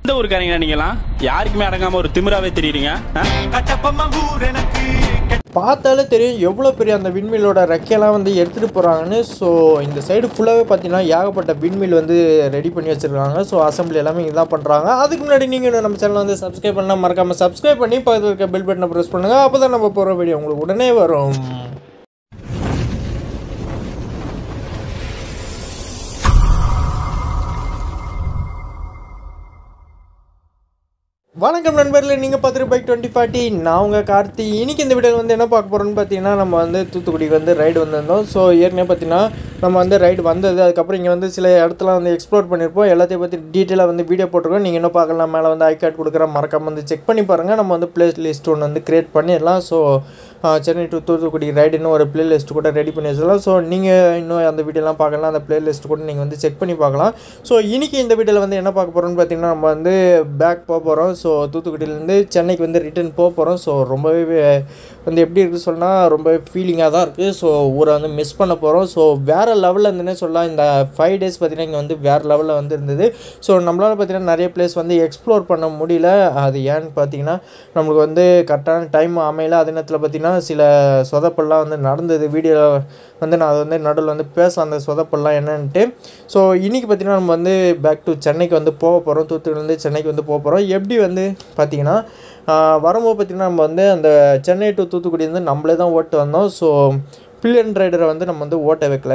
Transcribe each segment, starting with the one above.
எந்த ஊருக்காரங்க நீங்களாம் யாருக்குமே அடங்காம ஒரு திமிராவே தெரியுறீங்க ஆ? கட்டப்பம்மா ஊர் எனக்கு பார்த்தாலே தெரியும் எவ்வளோ பெரிய அந்த விண்மில்லோட ரெக்கையெல்லாம் வந்து எடுத்துகிட்டு போகிறாங்கன்னு ஸோ இந்த சைடு ஃபுல்லாகவே பார்த்தீங்கன்னா ஏகப்பட்ட விண்மில் வந்து ரெடி பண்ணி வச்சுருக்காங்க ஸோ அசம்பிளி எல்லாமே இதான் பண்ணுறாங்க அதுக்கு முன்னாடி நீங்கள் நம்ம சேனல் வந்து சப்ஸ்கிரைப் பண்ணால் மறக்காமல் சப்ஸ்கிரைப் பண்ணி பக்கத்தில் இருக்க பெல் பட்டனை ப்ரெஸ் பண்ணுங்கள் அப்போ தான் நம்ம போகிற வீடியோ உங்களுக்கு உடனே வரும் வணக்கம் நண்பர்களே நீங்கள் பார்த்துட்டு பைக் டுவெண்ட்டி ஃபார்ட்டி நான் உங்கள் கார்த்தி இன்னைக்கு இந்த வீடியோவில் வந்து என்ன பார்க்க போகிறோம்னு பார்த்தீங்கன்னா நம்ம வந்து தூத்துக்குடிக்கு வந்து ரைடு வந்திருந்தோம் ஸோ ஏற்கனவே பார்த்தீங்கன்னா நம்ம வந்து ரைடு வந்தது அதுக்கப்புறம் இங்கே வந்து சில இடத்துல வந்து எக்ஸ்ப்ளோர் பண்ணியிருப்போம் எல்லாத்தையும் பற்றி டீட்டெயிலாக வந்து வீடியோ போட்டிருக்கோம் நீங்கள் இன்னும் பார்க்கலாம் மேலே வந்து ஐ கார்டு கொடுக்குற மறக்காம வந்து செக் பண்ணி பாருங்கள் நம்ம வந்து ப்ளே லிஸ்ட் ஒன்று வந்து க்ரியேட் பண்ணிடலாம் ஸோ சென்னை டு தூத்துக்குடி ரைடுன்னு ஒரு பிளேலிஸ்ட் கூட ரெடி பண்ணி வச்சிடலாம் ஸோ நீங்கள் இன்னும் அந்த வீடியோலாம் பார்க்கலாம் அந்த பிளேலிஸ்ட் கூட நீங்கள் வந்து செக் பண்ணி பார்க்கலாம் ஸோ இன்றைக்கி இந்த வீடியோவில் வந்து என்ன பார்க்க போகிறோம்னு பார்த்தீங்கன்னா நம்ம வந்து பேக் போக போகிறோம் ஸோ தூத்துக்குடியிலேருந்து சென்னைக்கு வந்து ரிட்டர்ன் போக போகிறோம் ஸோ ரொம்பவே வே- வந்து எப்படி இருக்குது சொன்னால் ரொம்ப ஃபீலிங்காக தான் இருக்குது ஸோ ஊரை வந்து மிஸ் பண்ண போகிறோம் ஸோ வேறு லெவலில் இருந்துன்னே சொல்லலாம் இந்த ஃபைவ் டேஸ் பார்த்தீங்கன்னா இங்கே வந்து வேறு லெவலில் வந்து இருந்தது ஸோ நம்மளால் பார்த்தீங்கன்னா நிறைய பிளேஸ் வந்து எக்ஸ்ப்ளோர் பண்ண முடியல அது ஏன்னு பார்த்தீங்கன்னா நம்மளுக்கு வந்து கரெக்டான டைம் அமையல அதே நேரத்தில் பார்த்தீங்கன்னா சில சொதப்பெல்லாம் வந்து நடந்தது வீடியோ வந்து நான் அது வந்து நடுவில் வந்து பேசலாம் அந்த சொதப்பெல்லாம் என்னன்ட்டு ஸோ இன்றைக்கி பார்த்தீங்கன்னா நம்ம வந்து பேக் டு சென்னைக்கு வந்து போக போகிறோம் தூத்துக்குடிலேருந்து சென்னைக்கு வந்து போக போகிறோம் எப்படி வந்து பார்த்தீங்கன்னா ஆஹ் வரும்போது பார்த்திங்கன்னா நம்ம வந்து அந்த சென்னை டு தூத்துக்குடி வந்து நம்மளே தான் ஓட்டு வந்தோம் ஸோ பில்லியன் ரைடரை வந்து நம்ம வந்து ஓட்ட வைக்கல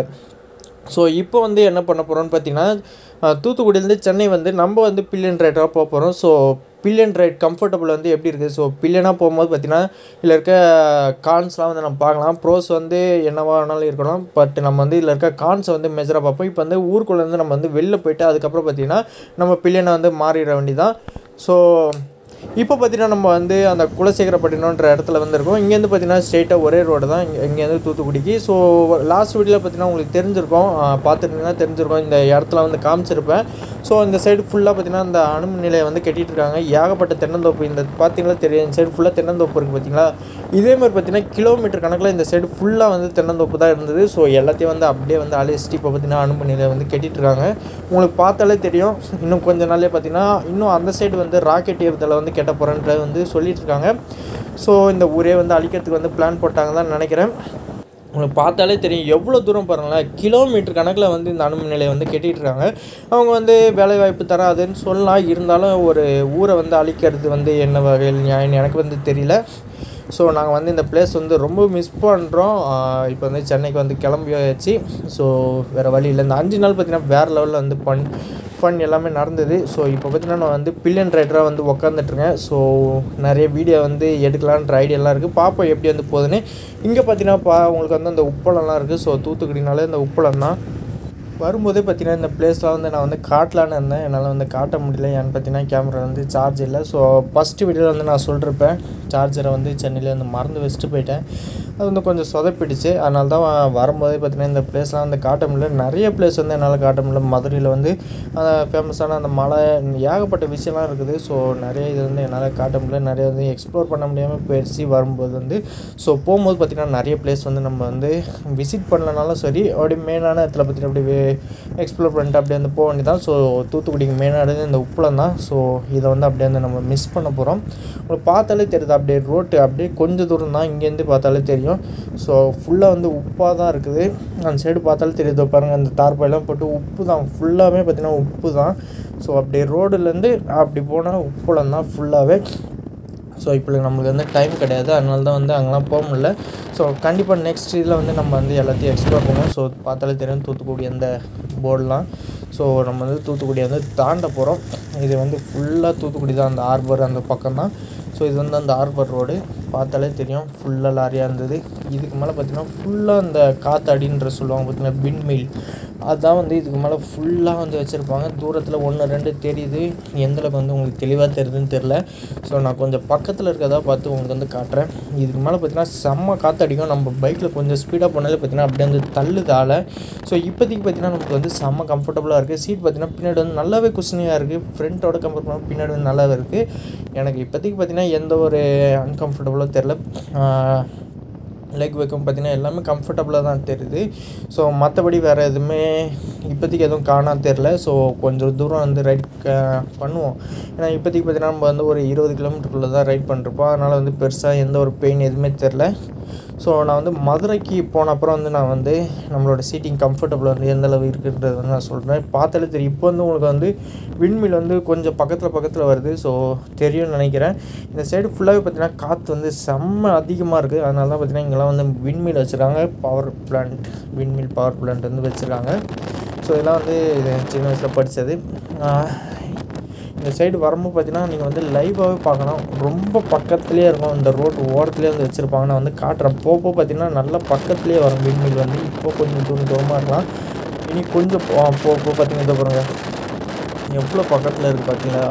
ஸோ இப்போ வந்து என்ன பண்ண போகிறோம்னு பார்த்தீங்கன்னா ஆஹ் தூத்துக்குடியிலேருந்து சென்னை வந்து நம்ம வந்து பில்லியன் ரைடராக போக போகிறோம் ஸோ பில்லியன் ரைட் கம்ஃபர்டபுள் வந்து எப்படி இருக்குது ஸோ பில்லியனாக போகும்போது பார்த்தீங்கன்னா இதில் இருக்க கான்ஸ்லாம் வந்து நம்ம பார்க்கலாம் ப்ரோஸ் வந்து என்னவா வேணாலும் இருக்கலாம் பட் நம்ம வந்து இதில் இருக்க கான்ஸை வந்து மெஜராக பார்ப்போம் இப்போ வந்து ஊருக்குள்ளேருந்து நம்ம வந்து வெளில போயிட்டு அதுக்கப்புறம் பார்த்தீங்கன்னா நம்ம பில்லியனை வந்து மாறிட வேண்டியதான் ஸோ இப்போ பார்த்தீங்கன்னா நம்ம வந்து அந்த குலசேகரப்பட்டினம்ன்ற இடத்துல வந்து இருக்கோம் இங்கேருந்து பார்த்தீங்கன்னா ஸ்ட்ரெயிட்டாக ஒரே ரோடு தான் இங்கே இங்கேருந்து தூத்துக்குடிக்கு ஸோ லாஸ்ட் வீடியோவில் பார்த்தீங்கன்னா உங்களுக்கு தெரிஞ்சிருக்கும் பார்த்துருந்தீங்கன்னா தெரிஞ்சிருக்கும் இந்த இடத்துல வந்து காமிச்சிருப்பேன் ஸோ இந்த சைடு ஃபுல்லாக பார்த்தீங்கன்னா இந்த அணுமின் நிலையம் வந்து கட்டிட்டு இருக்காங்க ஏகப்பட்ட தென்னந்தோப்பு இந்த பார்த்தீங்களா தெரியும் இந்த சைடு ஃபுல்லாக தென்னந்தோப்பு இருக்குது பார்த்தீங்களா இதே மாதிரி பார்த்தீங்கன்னா கிலோமீட்டர் கணக்கில் இந்த சைடு ஃபுல்லாக வந்து தென்னந்தோப்பு தான் இருந்தது ஸோ எல்லாத்தையும் வந்து அப்படியே வந்து அழிச்சிட்டு இப்போ பார்த்தீங்கன்னா அணுமின் நிலையம் வந்து கட்டிட்டு இருக்காங்க உங்களுக்கு பார்த்தாலே தெரியும் இன்னும் கொஞ்ச நாளே பார்த்தீங்கன்னா இன்னும் அந்த சைடு வந்து ராக்கெட் ஏறுதலை வந்து கெட்ட போகிறேன்றது வந்து சொல்லிட்டு இருக்காங்க ஸோ இந்த ஊரே வந்து அழிக்கிறதுக்கு வந்து பிளான் போட்டாங்க தான் நினைக்கிறேன் உங்களுக்கு பார்த்தாலே தெரியும் எவ்வளோ தூரம் பாருங்களேன் கிலோமீட்டர் கணக்கில் வந்து இந்த அணுமின் நிலையம் வந்து கட்டிட்டு இருக்காங்க அவங்க வந்து வேலைவாய்ப்பு தராதுன்னு சொல்லலாம் இருந்தாலும் ஒரு ஊரை வந்து அழிக்கிறது வந்து என்ன வகையில் நியாயம் எனக்கு வந்து தெரியல ஸோ நாங்கள் வந்து இந்த பிளேஸ் வந்து ரொம்ப மிஸ் பண்ணுறோம் இப்போ வந்து சென்னைக்கு வந்து கிளம்பியாச்சு ஸோ வேறு வழி இல்லை இந்த அஞ்சு நாள் பார்த்தீங்கன்னா வேறு லெவலில் வந்து பண் ஃபன் எல்லாமே நடந்தது ஸோ இப்போ பார்த்தீங்கன்னா நான் வந்து பில்லியன் ரைடராக வந்து உக்காந்துட்ருக்கேன் ஸோ நிறைய வீடியோ வந்து எடுக்கலான்ற ஐடியாலாம் இருக்குது பார்ப்போம் எப்படி வந்து போகுதுன்னு இங்கே பார்த்தீங்கன்னா பா உங்களுக்கு வந்து அந்த உப்பளம்லாம் இருக்குது ஸோ தூத்துக்குடினாலே இந்த உப்பளம் தான் வரும்போதே பார்த்தீங்கன்னா இந்த பிளேஸ்லாம் வந்து நான் வந்து காட்டலான்னு இருந்தேன் என்னால் வந்து காட்ட முடியல ஏன்னு பார்த்தீங்கன்னா கேமரா வந்து சார்ஜ் இல்லை ஸோ ஃபஸ்ட்டு வீடியோவில் வந்து நான் சொல்லிருப்பேன் சார்ஜரை வந்து சென்னையில் வந்து மறந்து வச்சுட்டு போயிட்டேன் அது வந்து கொஞ்சம் சொதப்பிடுச்சு அதனால தான் வரும்போதே பார்த்தீங்கன்னா இந்த பிளேஸ்லாம் வந்து காட்ட முடியல நிறைய பிளேஸ் வந்து என்னால் காட்ட முடியல மதுரையில் வந்து ஃபேமஸான அந்த மலை ஏகப்பட்ட விஷயம்லாம் இருக்குது ஸோ நிறைய இது வந்து என்னால் காட்ட முடியல நிறைய வந்து எக்ஸ்ப்ளோர் பண்ண முடியாமல் போயிடுச்சு வரும்போது வந்து ஸோ போகும்போது பார்த்திங்கன்னா நிறைய பிளேஸ் வந்து நம்ம வந்து விசிட் பண்ணலனாலும் சரி அப்படியே மெயினான இடத்துல பார்த்திங்கன்னா அப்படியே எக்ஸ்ப்ளோர் பண்ணிட்டு அப்படியே வந்து போக வேண்டியதான் ஸோ தூத்துக்குடிக்கு மெயினானது இந்த உப்பளம் தான் ஸோ இதை வந்து அப்படியே வந்து நம்ம மிஸ் பண்ண போகிறோம் உங்களுக்கு பார்த்தாலே தெரியுது அப்படியே ரோட்டு அப்படியே கொஞ்சம் தூரம் தான் இங்கேருந்து பார்த்தாலே தெரியும் ஸோ ஃபுல்லாக வந்து உப்பாக தான் இருக்குது அந்த சைடு பார்த்தாலே தெரியுது பாருங்கள் அந்த தார்பாயெல்லாம் போட்டு உப்பு தான் ஃபுல்லாகவே பார்த்தீங்கன்னா உப்பு தான் ஸோ அப்படியே ரோடுலேருந்து அப்படி போனால் உப்புலம் தான் ஃபுல்லாகவே ஸோ இப்போ நம்மளுக்கு வந்து டைம் கிடையாது அதனால தான் வந்து அங்கெல்லாம் போக முடியல ஸோ கண்டிப்பாக நெக்ஸ்ட் இதில் வந்து நம்ம வந்து எல்லாத்தையும் எக்ஸ்ப்ளோர் பண்ணுவோம் ஸோ பார்த்தாலே தெரியும் தூத்துக்குடி அந்த போர்டெலாம் ஸோ நம்ம வந்து தூத்துக்குடி வந்து தாண்ட போகிறோம் இது வந்து ஃபுல்லாக தூத்துக்குடி தான் அந்த ஹார்பர் அந்த பக்கம் தான் ஸோ இது வந்து அந்த ஹார்பர் ரோடு பார்த்தாலே தெரியும் ஃபுல்லாக லாரியாக இருந்தது இதுக்கு மேலே பார்த்தீங்கன்னா ஃபுல்லாக அந்த காத்தாடின்ற சொல்லுவாங்க பார்த்தீங்கன்னா விண்மில் அதுதான் வந்து இதுக்கு மேலே ஃபுல்லாக வந்து வச்சுருப்பாங்க தூரத்தில் ஒன்று ரெண்டு தெரியுது எந்த அளவுக்கு வந்து உங்களுக்கு தெளிவாக தெரியுதுன்னு தெரில ஸோ நான் கொஞ்சம் பக்கத்தில் இருக்கிறதா பார்த்து உங்களுக்கு வந்து காட்டுறேன் இதுக்கு மேலே பார்த்தீங்கன்னா செம்ம காற்றடிக்கும் நம்ம பைக்கில் கொஞ்சம் ஸ்பீடாக போனாலே பார்த்தீங்கன்னா அப்படியே வந்து தள்ளுது ஆளை ஸோ இப்போதைக்கு பார்த்தீங்கன்னா நமக்கு வந்து செம்ம கம்ஃபர்டபுளாக இருக்குது சீட் பார்த்தீங்கன்னா பின்னாடி வந்து நல்லாவே குஷனியாக இருக்குது ஃப்ரண்ட்டோட கம்பேர் பண்ணால் பின்னாடி வந்து நல்லாவே இருக்குது எனக்கு இப்போதைக்கு பார்த்தீங்கன்னா எந்த ஒரு அன்கம்ஃபர்டபுளும் தெரில லெக் வைக்கும் பார்த்தீங்கன்னா எல்லாமே கம்ஃபர்டபுளாக தான் தெரியுது ஸோ மற்றபடி வேறு எதுவுமே இப்போதைக்கு எதுவும் காணா தெரில ஸோ கொஞ்சம் தூரம் வந்து ரைட் பண்ணுவோம் ஏன்னா இப்போதைக்கு பார்த்தீங்கன்னா நம்ம வந்து ஒரு இருபது கிலோமீட்டருக்குள்ளே தான் ரைட் பண்ணிருப்போம் அதனால் வந்து பெருசாக எந்த ஒரு பெயின் எதுவுமே தெரில ஸோ நான் வந்து மதுரைக்கு போன அப்புறம் வந்து நான் வந்து நம்மளோட சீட்டிங் கம்ஃபர்டபுள் வந்து எந்த அளவு இருக்குன்றது வந்து நான் சொல்கிறேன் பார்த்தாலே தெரியும் இப்போ வந்து உங்களுக்கு வந்து விண்மில் வந்து கொஞ்சம் பக்கத்தில் பக்கத்தில் வருது ஸோ தெரியும்னு நினைக்கிறேன் இந்த சைடு ஃபுல்லாகவே பார்த்தீங்கன்னா காற்று வந்து செம்ம அதிகமாக இருக்குது அதனால தான் பார்த்தீங்கன்னா இங்கெல்லாம் வந்து விண்மில் வச்சுருக்காங்க power plant windmill power plant வந்து வச்சுருக்காங்க ஸோ இதெல்லாம் வந்து சின்ன வயசில் படித்தது இந்த சைடு வரும்போது பார்த்தீங்கன்னா நீங்கள் வந்து லைவாகவே பார்க்கலாம் ரொம்ப பக்கத்துலேயே இருக்கும் இந்த ரோடு ஓரத்துலேயே வந்து வச்சுருப்பாங்க நான் வந்து காட்டுறேன் போப்போ பார்த்தீங்கன்னா நல்லா பக்கத்துலேயே வரும் விண்மில் வந்து இப்போ கொஞ்சம் தூரம் தூரமாக இருக்கலாம் இனி கொஞ்சம் போ போ போ பார்த்தீங்கன்னா இதோ பாருங்க எவ்வளோ பக்கத்தில் இருக்குது பார்த்தீங்களா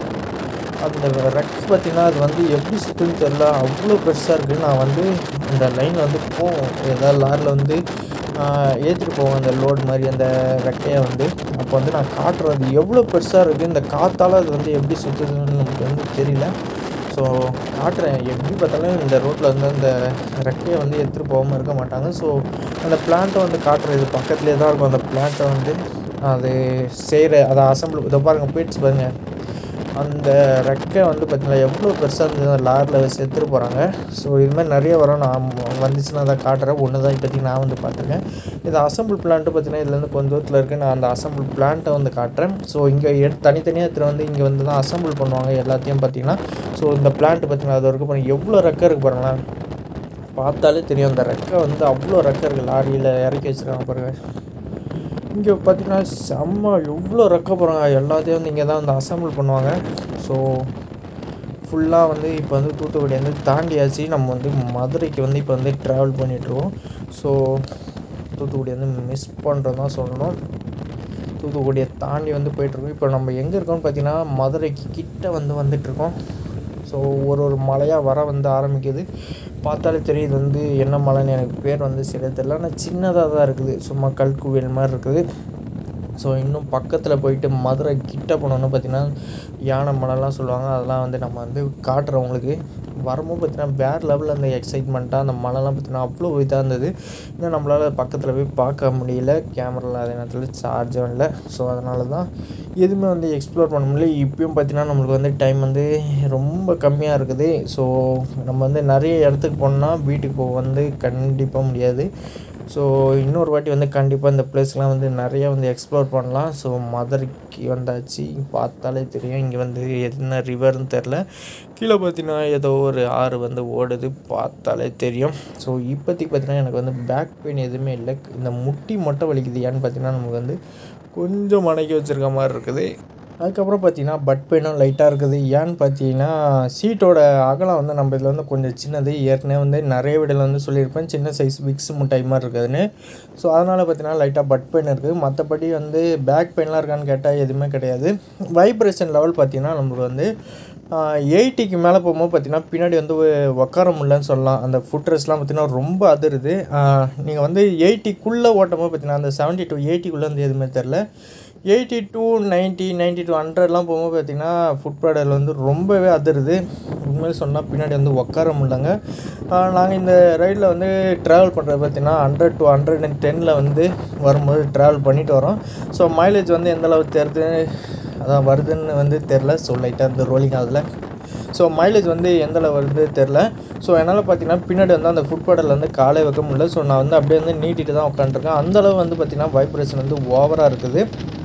அந்த ரெக் பார்த்தீங்கன்னா அது வந்து எப்படி சுற்றுன்னு தெரில அவ்வளோ பெருசாக இருக்குது நான் வந்து இந்த லைனில் வந்து போவோம் ஏதாவது லாரியில் வந்து ஏற்றிட்டு போவோம் அந்த லோடு மாதிரி அந்த ரெக்கையை வந்து அப்போ வந்து நான் காட்டுறது எவ்வளோ பெருசாக இருக்குது இந்த காற்றால் அது வந்து எப்படி சுற்றுதுன்னு நமக்கு வந்து தெரியல ஸோ காட்டுறேன் எப்படி பார்த்தாலும் இந்த ரோட்டில் வந்து அந்த ரெக்கையை வந்து எடுத்துகிட்டு போகாமல் இருக்க மாட்டாங்க ஸோ அந்த பிளான்ட்டை வந்து காட்டுறது பக்கத்துலேயே தான் இருக்கும் அந்த பிளான்ட்டை வந்து அது செய்கிற அதை அசம்பிள் இதை பாருங்கள் போயிடுச்சு பாருங்கள் அந்த ரெக்கை வந்து பார்த்தீங்கன்னா எவ்வளோ பெருசாக இருந்தது லாரில் வச்சு எடுத்துகிட்டு போகிறாங்க ஸோ இது மாதிரி நிறைய வரும் நான் வந்துச்சுன்னா அதை காட்டுறேன் ஒன்று தான் இப்போதைக்கு நான் வந்து பார்த்துருக்கேன் இது அசம்பிள் பிளான்ட்டு பார்த்தீங்கன்னா இதுலேருந்து கொஞ்சம் தூரத்தில் இருக்குது நான் அந்த அசம்பிள் பிளான்ட்டை வந்து காட்டுறேன் ஸோ இங்கே எடுத்து தனித்தனியாக எடுத்துகிட்டு வந்து இங்கே வந்து தான் அசம்பிள் பண்ணுவாங்க எல்லாத்தையும் பார்த்தீங்கன்னா ஸோ இந்த பிளான்ட்டு பார்த்தீங்கன்னா அது வரைக்கும் பாருங்கள் எவ்வளோ ரெக்கை இருக்குது பாருங்களேன் பார்த்தாலே தெரியும் அந்த ரெக்கை வந்து அவ்வளோ ரெக்கை இருக்குது லாரியில் இறக்கி வச்சுருக்காங்க பாருங்கள் இங்கே பார்த்தீங்கன்னா செம்ம எவ்வளோ ரெக்க போகிறாங்க எல்லாத்தையும் வந்து இங்கே தான் வந்து அசம்பிள் பண்ணுவாங்க ஸோ ஃபுல்லாக வந்து இப்போ வந்து தூத்துக்குடி வந்து தாண்டியாச்சு நம்ம வந்து மதுரைக்கு வந்து இப்போ வந்து ட்ராவல் பண்ணிகிட்ருக்கோம் ஸோ தூத்துக்குடி வந்து மிஸ் பண்ணுறது தான் சொல்லணும் தூத்துக்குடியை தாண்டி வந்து போயிட்டுருக்கோம் இப்போ நம்ம எங்கே இருக்கோம்னு பார்த்தீங்கன்னா மதுரைக்கு கிட்ட வந்து வந்துட்டுருக்கோம் ஸோ ஒரு ஒரு மலையாக வர வந்து ஆரம்பிக்குது பார்த்தாலே தெரியுது வந்து என்ன மலைன்னு எனக்கு பேர் வந்து சரியா தெரியல ஆனால் சின்னதாக தான் இருக்குது சும்மா கல்குவியல் மாதிரி இருக்குது ஸோ இன்னும் பக்கத்தில் போயிட்டு மதுரை கிட்ட போனோன்னு பார்த்தீங்கன்னா யானை மலைலாம் சொல்லுவாங்க அதெல்லாம் வந்து நம்ம வந்து காட்டுறவங்களுக்கு வரும்போது பார்த்தீங்கன்னா வேறு லெவலில் அந்த எக்ஸைட்மெண்ட்டாக அந்த மலைலாம் பார்த்தீங்கன்னா அவ்வளோ இதாக இருந்தது இன்னும் நம்மளால் பக்கத்தில் போய் பார்க்க முடியல கேமராவில் அதே நேரத்தில் சார்ஜும் இல்லை ஸோ அதனால தான் எதுவுமே வந்து எக்ஸ்ப்ளோர் பண்ண முடியல இப்பயும் பார்த்தீங்கன்னா நம்மளுக்கு வந்து டைம் வந்து ரொம்ப கம்மியாக இருக்குது ஸோ நம்ம வந்து நிறைய இடத்துக்கு போனோம்னா வீட்டுக்கு போக வந்து கண்டிப்பாக முடியாது ஸோ இன்னொரு வாட்டி வந்து கண்டிப்பாக இந்த பிளேஸ்லாம் வந்து நிறைய வந்து எக்ஸ்ப்ளோர் பண்ணலாம் ஸோ மதுரைக்கு வந்தாச்சு பார்த்தாலே தெரியும் இங்கே வந்து என்ன ரிவர்னு தெரில கீழே பார்த்தீங்கன்னா ஏதோ ஒரு ஆறு வந்து ஓடுது பார்த்தாலே தெரியும் ஸோ இப்போதைக்கு பார்த்தீங்கன்னா எனக்கு வந்து பேக் பெயின் எதுவுமே இல்லை இந்த முட்டி மட்டும் வலிக்குது ஏன்னு பார்த்தீங்கன்னா நமக்கு வந்து கொஞ்சம் மடக்கி வச்சுருக்க மாதிரி இருக்குது அதுக்கப்புறம் பார்த்தீங்கன்னா பட் பெயினும் லைட்டாக இருக்குது ஏன்னு பார்த்தீங்கன்னா சீட்டோட அகலம் வந்து நம்ம இதில் வந்து கொஞ்சம் சின்னது ஏற்கனவே வந்து நிறைய வீடியோவில் வந்து சொல்லியிருப்பேன் சின்ன சைஸ் விக்ஸ் முட்டாய் மாதிரி இருக்குதுன்னு ஸோ அதனால் பார்த்தீங்கன்னா லைட்டாக பட் பெயின் இருக்குது மற்றபடி வந்து பேக் பெயின்லாம் இருக்கான்னு கேட்டால் எதுவுமே கிடையாது வைப்ரேஷன் லெவல் பார்த்தீங்கன்னா நம்மளுக்கு வந்து எயிட்டிக்கு மேலே போகும்போது பார்த்தீங்கன்னா பின்னாடி வந்து உட்கார முடியலன்னு சொல்லலாம் அந்த ஃபுட் ரெஸ்ட்லாம் பார்த்தீங்கன்னா ரொம்ப அதிருது நீங்கள் வந்து எயிட்டிக்குள்ளே ஓட்டும் போது பார்த்தீங்கன்னா அந்த செவன்ட்டி டு எயிட்டிக்குள்ளே வந்து எதுவுமே தெரில eighty to ninety ninety to ஹண்ட்ரட்லாம் போகும்போது பார்த்தீங்கன்னா ஃபுட் பேடல் வந்து ரொம்பவே அதிருது உண்மையில் சொன்னால் பின்னாடி வந்து உட்கார முடியலங்க நாங்கள் இந்த ரைடில் வந்து ட்ராவல் பண்ணுறது பார்த்தீங்கன்னா ஹண்ட்ரட் டு ஹண்ட்ரட் அண்ட் டெனில் வந்து வரும்போது ட்ராவல் பண்ணிட்டு வரோம் ஸோ மைலேஜ் வந்து எந்த அளவுக்கு தெரியுது அதான் வருதுன்னு வந்து தெரில ஸோ லைட்டாக வந்து ரோலிங் ஆகுதுல ஸோ மைலேஜ் வந்து எந்த அளவு வருது தெரில ஸோ என்னால் பார்த்தீங்கன்னா பின்னாடி வந்து அந்த ஃபுட் பேடல் வந்து காலை வைக்க முடியல ஸோ நான் வந்து அப்படியே வந்து நீட்டிட்டு தான் உட்காந்துருக்கேன் அந்தளவு வந்து பார்த்திங்கன்னா வைப்ரேஷன் வந்து ஓவராக இருக்குது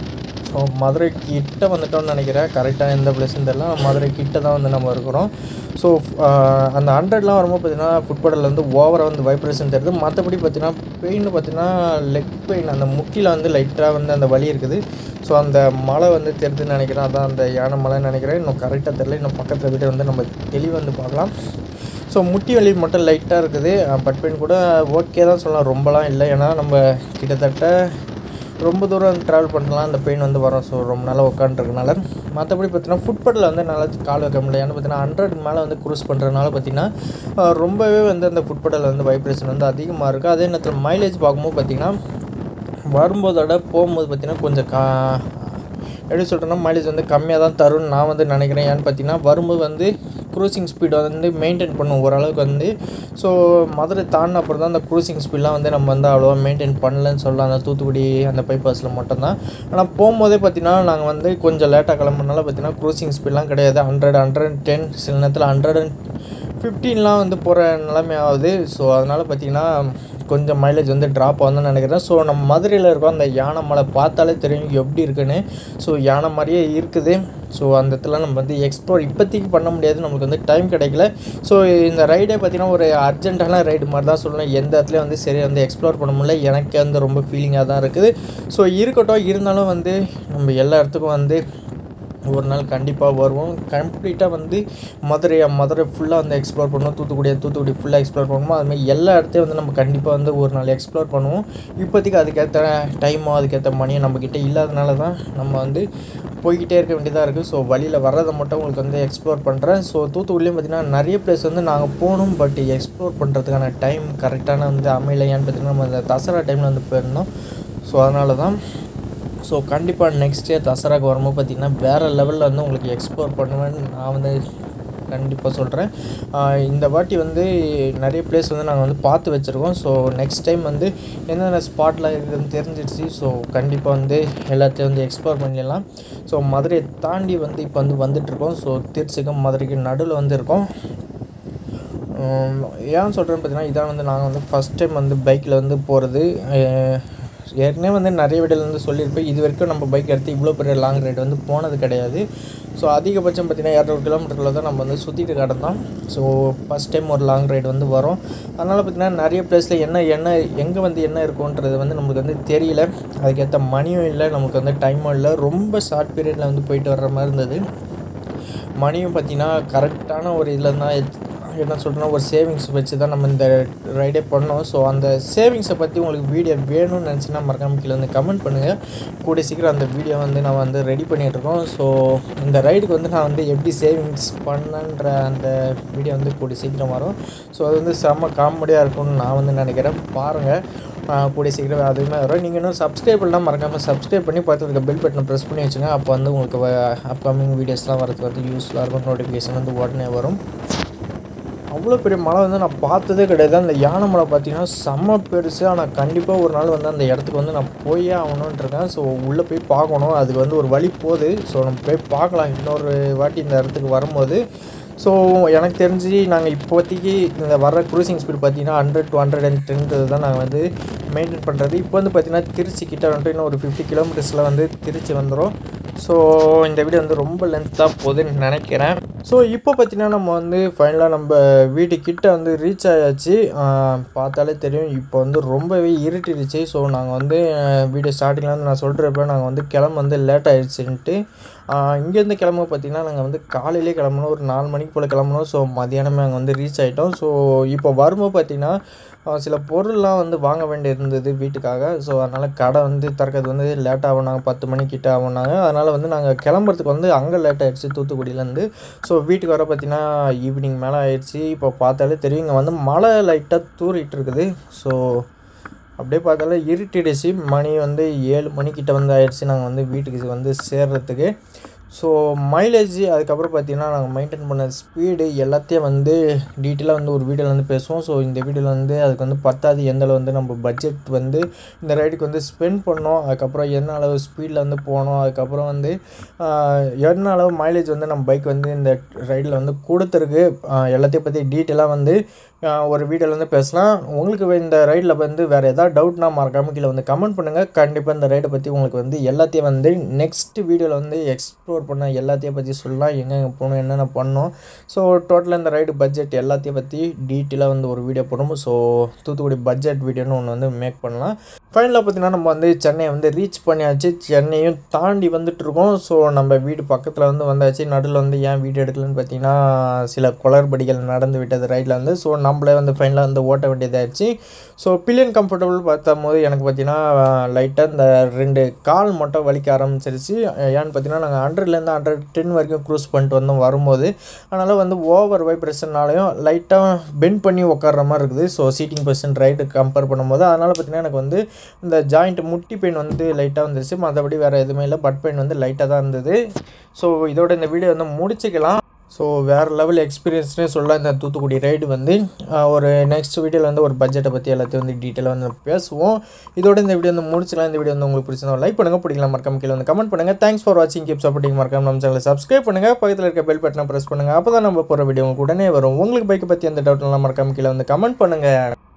ஸோ மதுரை கிட்ட வந்துட்டோம்னு நினைக்கிறேன் கரெக்டாக எந்த பிளேஸ்னு தெரியல மதுரை கிட்ட தான் வந்து நம்ம இருக்கிறோம் ஸோ அந்த ஹண்ட்ரட்லாம் வரும்போது பார்த்தீங்கன்னா ஃபுட்பாலில் வந்து ஓவராக வந்து வைப்ரேஷன் தெரியுது மற்றபடி பார்த்தீங்கன்னா பெயின் பார்த்தீங்கன்னா லெக் பெயின் அந்த முட்டியில் வந்து லைட்டாக வந்து அந்த வலி இருக்குது ஸோ அந்த மலை வந்து தெரியுதுன்னு நினைக்கிறேன் அதான் அந்த யானை மலைன்னு நினைக்கிறேன் இன்னும் கரெக்டாக தெரியல இன்னும் பக்கத்தில் விட்டு வந்து நம்ம தெளிவாக வந்து பார்க்கலாம் ஸோ முட்டி வலி மட்டும் லைட்டாக இருக்குது பட் பெயின் கூட ஓகே தான் சொல்லலாம் ரொம்பலாம் இல்லை ஏன்னா நம்ம கிட்டத்தட்ட ரொம்ப தூரம் ட்ராவல் பண்ணலாம் அந்த பெயின் வந்து வரும் ஸோ ரொம்ப நாளாக உட்காந்துருக்கனால மற்றபடி பார்த்தீங்கன்னா ஃபுட்பாலில் வந்து நல்லா கால் வைக்க முடியல ஏன்னா பார்த்தீங்கன்னா ஹண்ட்ரட் மேலே வந்து க்ரூஸ் பண்ணுறதுனால பார்த்தீங்கன்னா ரொம்பவே வந்து அந்த ஃபுட்பாலில் வந்து வைப்ரேஷன் வந்து அதிகமாக இருக்குது அதே நேரத்தில் மைலேஜ் பார்க்கும்போது பார்த்தீங்கன்னா வரும்போதோட போகும்போது பார்த்தீங்கன்னா கொஞ்சம் கா எப்படி சொல்கிறேன்னா மைலேஜ் வந்து கம்மியாக தான் தரும்னு நான் வந்து நினைக்கிறேன் ஏன்னு பார்த்தீங்கன்னா வரும்போது வந்து க்ரூசிங் ஸ்பீட் வந்து மெயின்டைன் பண்ணும் ஓரளவுக்கு வந்து ஸோ மதுரை தாண்டின அப்புறம் தான் அந்த க்ரூசிங் ஸ்பீட்லாம் வந்து நம்ம வந்து அவ்வளோவா மெயின்டைன் பண்ணலன்னு சொல்லலாம் அந்த தூத்துக்குடி அந்த பைபாஸில் மட்டும்தான் ஆனால் போகும்போதே பார்த்தீங்கன்னா நாங்கள் வந்து கொஞ்சம் லேட்டாக கிளம்புனால பார்த்தீங்கன்னா க்ரூசிங் ஸ்பீட்லாம் கிடையாது ஹண்ட்ரட் ஹண்ட்ரட் டென் சில நேரத்தில் ஹண்ட்ரட் அண்ட் ஃபிஃப்டீன்லாம் வந்து போகிற நிலைமை ஆகுது ஸோ அதனால் பார்த்தீங்கன்னா கொஞ்சம் மைலேஜ் வந்து ட்ராப் ஆகுதுன்னு நினைக்கிறேன் ஸோ நம்ம மதுரையில் இருக்கோம் அந்த யானை மலை பார்த்தாலே தெரியும் எப்படி இருக்குன்னு ஸோ யானை மாதிரியே இருக்குது ஸோ அந்த இடத்துல நம்ம வந்து எக்ஸ்ப்ளோர் இப்போதைக்கு பண்ண முடியாது நமக்கு வந்து டைம் கிடைக்கல ஸோ இந்த ரைடே பார்த்தீங்கன்னா ஒரு அர்ஜென்ட்டான ரைடு மாதிரி தான் சொல்லணும் எந்த இடத்துலையும் வந்து சரி வந்து எக்ஸ்ப்ளோர் பண்ண முடியல எனக்கு வந்து ரொம்ப ஃபீலிங்காக தான் இருக்குது ஸோ இருக்கட்டும் இருந்தாலும் வந்து நம்ம எல்லா இடத்துக்கும் வந்து ஒரு நாள் கண்டிப்பாக வருவோம் கம்ப்ளீட்டாக வந்து மதுரையை மதுரை ஃபுல்லாக வந்து எக்ஸ்ப்ளோர் பண்ணுவோம் தூத்துக்குடியை தூத்துக்குடி ஃபுல்லாக எக்ஸ்ப்ளோர் பண்ணுவோம் அதுமாதிரி எல்லா இடத்தையும் வந்து நம்ம கண்டிப்பாக வந்து ஒரு நாள் எக்ஸ்ப்ளோர் பண்ணுவோம் இப்போதைக்கு அதுக்கேற்ற டைமோ அதுக்கேற்ற மணியோ நம்மக்கிட்ட இல்லாதனால தான் நம்ம வந்து போய்கிட்டே இருக்க வேண்டியதாக இருக்குது ஸோ வழியில் வர்றதை மட்டும் உங்களுக்கு வந்து எக்ஸ்ப்ளோர் பண்ணுறேன் ஸோ தூத்துக்குடிலையும் பார்த்தீங்கன்னா நிறைய பிளேஸ் வந்து நாங்கள் போகணும் பட் எக்ஸ்ப்ளோர் பண்ணுறதுக்கான டைம் கரெக்டான வந்து அமையலையான்னு பார்த்தீங்கன்னா நம்ம இந்த தசரா டைமில் வந்து போயிருந்தோம் ஸோ அதனால தான் ஸோ கண்டிப்பாக நெக்ஸ்ட் இயர் தசராக்கு வரும்போது பார்த்திங்கன்னா வேறு லெவலில் வந்து உங்களுக்கு எக்ஸ்ப்ளோர் பண்ணுவேன்னு நான் வந்து கண்டிப்பாக சொல்கிறேன் இந்த வாட்டி வந்து நிறைய பிளேஸ் வந்து நாங்கள் வந்து பார்த்து வச்சுருக்கோம் ஸோ நெக்ஸ்ட் டைம் வந்து என்னென்ன ஸ்பாட்லாம் இருக்குதுன்னு தெரிஞ்சிடுச்சு ஸோ கண்டிப்பாக வந்து எல்லாத்தையும் வந்து எக்ஸ்ப்ளோர் பண்ணிடலாம் ஸோ மதுரையை தாண்டி வந்து இப்போ வந்து வந்துட்டுருக்கோம் ஸோ திருச்சிக்கும் மதுரைக்கும் நடுவில் வந்து இருக்கோம் உம், ஏன் சொல்கிறேன்னு பார்த்தீங்கன்னா இதான் வந்து நாங்கள் வந்து ஃபஸ்ட் டைம் வந்து பைக்கில் வந்து போகிறது ஏற்கனவே வந்து நிறைய வீடியோவில் வந்து சொல்லியிருப்பேன் இது வரைக்கும் நம்ம பைக் எடுத்து இவ்வளோ பெரிய லாங் ரைடு வந்து போனது கிடையாது ஸோ அதிகபட்சம் பார்த்தீங்கன்னா இரநூறு கிலோமீட்டரில் தான் நம்ம வந்து சுற்றிட்டு கிடந்தோம் ஸோ ஃபஸ்ட் டைம் ஒரு லாங் ரைடு வந்து வரும் அதனால் பார்த்தீங்கன்னா நிறைய பிளேஸில் என்ன என்ன எங்கே வந்து என்ன இருக்குன்றது வந்து நம்மளுக்கு வந்து தெரியல அதுக்கேற்ற மணியும் இல்லை நமக்கு வந்து டைமும் இல்லை ரொம்ப ஷார்ட் பீரியடில் வந்து போயிட்டு வர்ற மாதிரி இருந்தது மணியும் பார்த்தீங்கன்னா கரெக்டான ஒரு இதில் தான் எத்- என்ன சொல்கிறேன்னா ஒரு சேவிங்ஸ் வச்சு தான் நம்ம இந்த ரைடே பண்ணோம் ஸோ அந்த சேவிங்ஸை பற்றி உங்களுக்கு வீடியோ வேணும்னு நினச்சின்னா மறக்காம கீழே வந்து கமெண்ட் பண்ணுங்கள் கூடிய சீக்கிரம் அந்த வீடியோ வந்து நான் வந்து ரெடி பண்ணிகிட்ருக்கோம் ஸோ இந்த ரைடுக்கு வந்து நான் வந்து எப்படி சேவிங்ஸ் பண்ணன்ற அந்த வீடியோ வந்து கூடிய சீக்கிரம் வரும் ஸோ அது வந்து செம்ம காமெடியாக இருக்கும்னு நான் வந்து நினைக்கிறேன் பாருங்கள் ஆஹ் கூடிய சீக்கிரம் அதுவுமே வரும் நீங்கள் இன்னும் சப்ஸ்கிரைப் பண்ணலாம் மறக்காமல் சப்ஸ்கிரைப் பண்ணி பார்த்து இருக்க பெல் பட்டனை ப்ரெஸ் பண்ணி வச்சுங்க அப்போ வந்து உங்களுக்கு அப்கமிங் வீடியோஸ்லாம் வரதுக்கு வந்து யூஸ்ஃபுல்லாக இருக்கும் நோட்டிஃபிகேஷன் வந்து உடனே வரும் அவ்வளோ பெரிய மலை வந்து நான் பார்த்ததே கிடையாது அந்த யானை மலை பார்த்தீங்கன்னா செம்ம பெருசு ஆனால் கண்டிப்பாக ஒரு நாள் வந்து அந்த இடத்துக்கு வந்து நான் போயே ஆகணும்னு இருக்கேன் ஸோ உள்ளே போய் பார்க்கணும் அதுக்கு வந்து ஒரு வழி போகுது ஸோ நம்ம போய் பார்க்கலாம் இன்னொரு வாட்டி இந்த இடத்துக்கு வரும்போது ஸோ எனக்கு தெரிஞ்சு நாங்கள் இப்போதைக்கு இந்த வர க்ரூசிங் ஸ்பீட் பார்த்தீங்கன்னா hundred to hundred and ten தான் நாங்கள் வந்து மெயின்டைன் பண்ணுறது இப்போ வந்து பார்த்தீங்கன்னா திருச்சி கிட்ட வந்துட்டு இன்னும் ஒரு ஃபிஃப்டி கிலோமீட்டர்ஸில் வந்து திருச்சி வந்துடும் ஸோ இந்த வீடியோ வந்து ரொம்ப லென்த்தாக போகுதுன்னு நினைக்கிறேன் ஸோ இப்போ பார்த்தீங்கன்னா நம்ம வந்து ஃபைனலாக நம்ம வீட்டுக்கிட்ட வந்து ரீச் ஆயாச்சு ஆஹ் பார்த்தாலே தெரியும் இப்போ வந்து ரொம்பவே இருட்டிடுச்சு ஸோ நாங்கள் வந்து வீடியோ ஸ்டார்டிங்கில் வந்து நான் சொல்கிறப்ப நாங்கள் வந்து கிளம்ப வந்து லேட் ஆயிடுச்சுன்ட்டு இங்கேருந்து கிளம்ப பார்த்தீங்கன்னா நாங்கள் வந்து காலையிலே கிளம்பணும் ஒரு நாலு மணிக்கு போல் கிளம்பணும் ஸோ மதியானமே அங்கே வந்து ரீச் ஆகிட்டோம் ஸோ இப்போ வரும்போது பார்த்தீங்கன்னா ஆஹ் சில பொருள்லாம் வந்து வாங்க வேண்டி இருந்தது வீட்டுக்காக ஸோ அதனால் கடை வந்து திறக்கிறது வந்து லேட் ஆகுனாங்க பத்து மணிக்கிட்ட ஆகுனாங்க அதனால் வந்து நாங்கள் கிளம்புறதுக்கு வந்து அங்கே லேட் ஆகிடுச்சு தூத்துக்குடியிலேருந்து ஸோ வீட்டுக்கு வர பார்த்தீங்கன்னா ஈவினிங் மேலே ஆயிடுச்சு இப்போ பார்த்தாலே தெரியும் இங்கே வந்து மழை லைட்டாக தூறிட்டு இருக்குது ஸோ அப்படியே பார்த்தாலே இருட்டிடுச்சு மணி வந்து ஏழு மணிக்கிட்ட வந்து ஆயிடுச்சு நாங்கள் வந்து வீட்டுக்கு வந்து சேர்றதுக்கு ஸோ மைலேஜ் அதுக்கப்புறம் பார்த்தீங்கன்னா நாங்கள் மெயின்டைன் பண்ண ஸ்பீடு எல்லாத்தையும் வந்து டீட்டெயிலாக வந்து ஒரு வீடியோவில் வந்து பேசுவோம் ஸோ இந்த வீடியோவில் வந்து அதுக்கு வந்து பத்தாது எந்த அளவு வந்து நம்ம பட்ஜெட் வந்து இந்த ரைடுக்கு வந்து ஸ்பெண்ட் பண்ணோம் அதுக்கப்புறம் என்ன அளவு ஸ்பீடில் வந்து போனோம் அதுக்கப்புறம் வந்து ஆஹ், என்ன அளவு மைலேஜ் வந்து நம்ம பைக் வந்து இந்த ரைடில் வந்து கொடுத்துருக்கு ஆஹ், எல்லாத்தையும் பற்றி டீட்டெயிலாக வந்து ஆஹ், ஒரு வீடியோவில் வந்து பேசலாம் உங்களுக்கு இந்த ரைடில் வந்து வேறு ஏதாவது டவுட்னா மறக்காம கீழே வந்து கமெண்ட் பண்ணுங்கள் கண்டிப்பாக இந்த ரைடை பற்றி உங்களுக்கு வந்து எல்லாத்தையும் வந்து நெக்ஸ்ட் வீடியோவில் வந்து எக்ஸ்ப்ளோர் பண்ண எல்லாத்தையும் பற்றி சொல்லலாம் எங்கெங்கே போகணும் என்னென்ன பண்ணோம் ஸோ டோட்டலாக இந்த ரைடு பட்ஜெட் எல்லாத்தையும் பற்றி டீட்டெயிலாக வந்து ஒரு வீடியோ போடணும் ஸோ தூத்துக்குடி பட்ஜெட் வீடியோன்னு ஒன்று வந்து மேக் பண்ணலாம் ஃபைனலாக பார்த்தீங்கன்னா நம்ம வந்து சென்னையை வந்து ரீச் பண்ணியாச்சு சென்னையும் தாண்டி வந்துட்டு இருக்கோம் ஸோ நம்ம வீடு பக்கத்தில் வந்து வந்தாச்சு நடுவில் வந்து ஏன் வீடியோ எடுக்கலன்னு பார்த்தீங்கன்னா சில குளறுபடிகள் நடந்து விட்டது ரைட்டில் வந்து ஸோ நம்ம நம்மளே வந்து ஃபைனலாக வந்து ஓட்ட வேண்டியதாகிடுச்சு ஸோ பில்லியன் கம்ஃபர்டபுள் பார்த்தம்போது எனக்கு பார்த்தீங்கன்னா லைட்டாக இந்த ரெண்டு கால் மட்டும் வலிக்க ஆரம்பிச்சிருச்சு ஏன்னு பார்த்தீங்கன்னா நாங்கள் ஹண்ட்ரட்லேருந்து ஹண்ட்ரட் டென் வரைக்கும் க்ரூஸ் பண்ணிட்டு வந்தோம் வரும்போது அதனால் வந்து ஓவர் வைப்ரேஷன்னாலையும் லைட்டாக பெண்ட் பண்ணி உட்கார்ற மாதிரி இருக்குது so seating position right compare பண்ணும்போது அதனால் பார்த்தீங்கன்னா எனக்கு வந்து இந்த ஜாயிண்ட் முட்டி பெயின் வந்து லைட்டாக வந்துருச்சு மற்றபடி வேறு எதுவுமே இல்லை பட் பெயின் வந்து லைட்டாக தான் இருந்தது ஸோ இதோட இந்த வீடியோ வந்து முடிச்சுக்கலாம் ஸோ வேறு லெவல் எக்ஸ்பீரியன்ஸ்னே சொல்லலாம் இந்த தூத்துக்குடி ரைடு வந்து ஆஹ், ஒரு நெக்ஸ்ட் வீடியோவில் வந்து ஒரு பட்ஜெட்டை பற்றி எல்லாத்தையும் வந்து டீட்டெயிலாக வந்து பேசுவோம் இதோட இந்த வீடியோ வந்து முடிச்சுக்கலாம் இந்த வீடியோ வந்து உங்களுக்கு பிடிச்சிருந்தா லைக் பண்ணுங்கள் பிடிக்கலாம் மறக்காம கீழே வந்து கமெண்ட் பண்ணுங்கள் தேங்க்ஸ் ஃபார் வாட்சிங் கீப் சப்போர்ட்டிங் மறக்காம நம்ம சேனலை சப்ஸ்கிரைப் பண்ணுங்கள் பக்கத்தில் இருக்க பெல் பட்டனை ப்ரெஸ் பண்ணுங்கள் அப்போ தான் நம்ம போகிற வீடியோ உங்களுக்கு உடனே வரும் உங்களுக்கு பைக்கை பற்றி எந்த டவுட்லாம் மறக்காம கீழே வந்து கமெண்ட் பண்ணுங்கள்